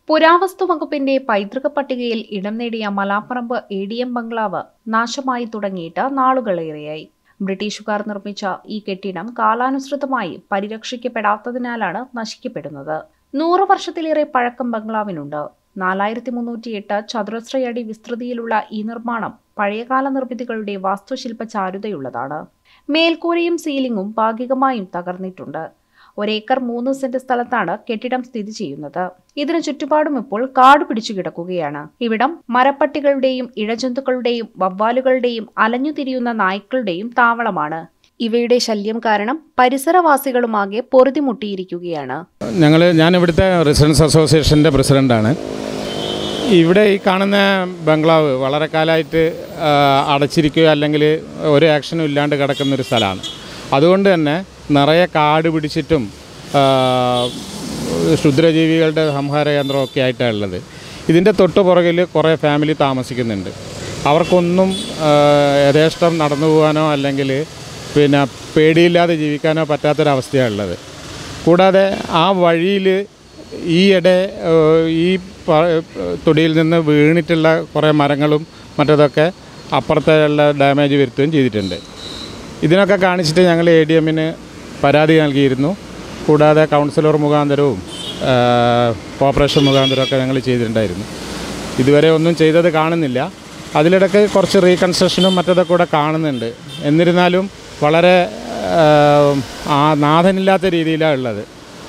പുരാവസ്തു വകുപ്പിന്റെ പൈതൃക പട്ടികയിൽ ഇടം നേടിയ മലാപ്പറമ്പ് എ ഡി എം ബംഗ്ലാവ് നാശമായി തുടങ്ങിയിട്ട് നാളുകളേറെയായി ബ്രിട്ടീഷുകാർ നിർമ്മിച്ച ഈ കെട്ടിടം കാലാനുസൃതമായി പരിരക്ഷിക്കപ്പെടാത്തതിനാലാണ് നശിക്കപ്പെടുന്നത് നൂറ് വർഷത്തിലേറെ പഴക്കം ബംഗ്ലാവിനുണ്ട് നാലായിരത്തി മുന്നൂറ്റിയെട്ട് ചതുരശ്രയടി വിസ്തൃതിയിലുള്ള ഈ നിർമ്മാണം പഴയകാല നിർമ്മിതികളുടെ വാസ്തുശില്പ ചാരുതയുള്ളതാണ് മേൽക്കൂരയും സീലിംഗും ഭാഗികമായും തകർന്നിട്ടുണ്ട് ഒരേക്കർ മൂന്ന് സെന്റ് സ്ഥലത്താണ് കെട്ടിടം സ്ഥിതി ചെയ്യുന്നത് ഇതിനു ചുറ്റുപാടും ഇപ്പോൾ കാട് പിടിച്ചു കിടക്കുകയാണ് ഇവിടം മരപ്പട്ടികളുടെയും ഇഴജന്തുക്കളുടെയും വവ്വാലുകളുടെയും അലഞ്ഞുതിരിയുന്ന നായ്ക്കളുടെയും താവളമാണ് ഇവയുടെ ശല്യം കാരണം പരിസരവാസികളുമാകെ പൊറുതിമുട്ടിയിരിക്കുകയാണ് ഞങ്ങൾ ഞാൻ ഇവിടുത്തെ റെസിഡൻസ് അസോസിയേഷൻ്റെ പ്രസിഡൻ്റാണ് ഇവിടെ ഈ കാണുന്ന ബംഗ്ലാവ് വളരെ കാലമായിട്ട് ആ, അടച്ചിരിക്കുകയോ അല്ലെങ്കിൽ ഒരു ആക്ഷനും ഇല്ലാണ്ട് കിടക്കുന്ന ഒരു സ്ഥലമാണ് അതുകൊണ്ട് തന്നെ നിറയെ കാട് പിടിച്ചിട്ടും ആ, ക്ഷുദ്രജീവികളുടെ സംഹാര കേന്ദ്രമൊക്കെ ആയിട്ടാണ് ഉള്ളത് ഇതിൻ്റെ തൊട്ട് പുറകിൽ കുറേ ഫാമിലി താമസിക്കുന്നുണ്ട് അവർക്കൊന്നും ആ, യഥേഷ്ടം നടന്നു പോകാനോ അല്ലെങ്കിൽ പിന്നെ പേടിയില്ലാതെ ജീവിക്കാനോ പറ്റാത്തൊരവസ്ഥയാണ് ഉള്ളത് കൂടാതെ ആ വഴിയിൽ ഈയിടെ ഏഹ്, ഈ പ- തൊടിയിൽ നിന്ന് വീണിട്ടുള്ള കുറേ മരങ്ങളും മറ്റതൊക്കെ അപ്പുറത്തെ ഉള്ള ഡാമേജ് വരുത്തുകയും ചെയ്തിട്ടുണ്ട് ഇതിനൊക്കെ കാണിച്ചിട്ട് ഞങ്ങൾ എ ഡി എമ്മിന് പരാതി നൽകിയിരുന്നു കൂടാതെ കൗൺസിലർ മുഖാന്തരവും ഏഹ്, കോർപ്പറേഷൻ മുഖാന്തരമൊക്കെ ഞങ്ങൾ ചെയ്തിട്ടുണ്ടായിരുന്നു ഇതുവരെ ഒന്നും ചെയ്തത് കാണുന്നില്ല അതിലിടയ്ക്ക് കുറച്ച് റീകൺസ്ട്രക്ഷനും മറ്റതൊക്കെ കൂടെ കാണുന്നുണ്ട് എന്നിരുന്നാലും വളരെ ഏഹ്, ആ നാഥനില്ലാത്ത രീതിയിലാണ് ഉള്ളത്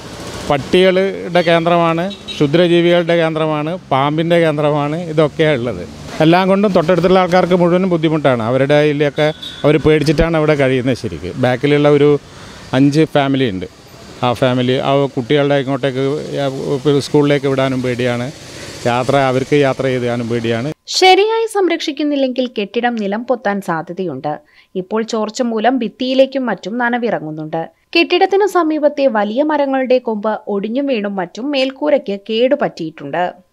പട്ടികളുടെ കേന്ദ്രമാണ് ക്ഷുദ്രജീവികളുടെ കേന്ദ്രമാണ് പാമ്പിൻ്റെ കേന്ദ്രമാണ് ഇതൊക്കെയാണ് ഉള്ളത് എല്ലാം കൊണ്ടും തൊട്ടടുത്തുള്ള ആൾക്കാർക്ക് മുഴുവനും ബുദ്ധിമുട്ടാണ് അവരുടെ ഇതിലൊക്കെ അവർ പേടിച്ചിട്ടാണ് അവിടെ കഴിയുന്നത് ശരിക്ക് ബാക്കിലുള്ള ഒരു അഞ്ച് ഫാമിലി ഉണ്ട് ആ ഫാമിലി ആ കുട്ടികളുടെ ഇങ്ങോട്ടേക്ക് സ്കൂളിലേക്ക് വിടാനും പേടിയാണ് യാത്ര അവർക്ക് യാത്ര ചെയ്യാനും പേടിയാണ് ശരിയായി സംരക്ഷിക്കുന്നില്ലെങ്കിൽ കെട്ടിടം നിലം പൊത്താൻ സാധ്യതയുണ്ട് ഇപ്പോൾ ചോർച്ച മൂലം ഭിത്തിയിലേക്കും മറ്റും നനവിറങ്ങുന്നുണ്ട് കെട്ടിടത്തിനു സമീപത്തെ വലിയ മരങ്ങളുടെ കൊമ്പ് ഒടിഞ്ഞും വീണും മറ്റും മേൽക്കൂരയ്ക്ക് കേടുപറ്റിയിട്ടുണ്ട്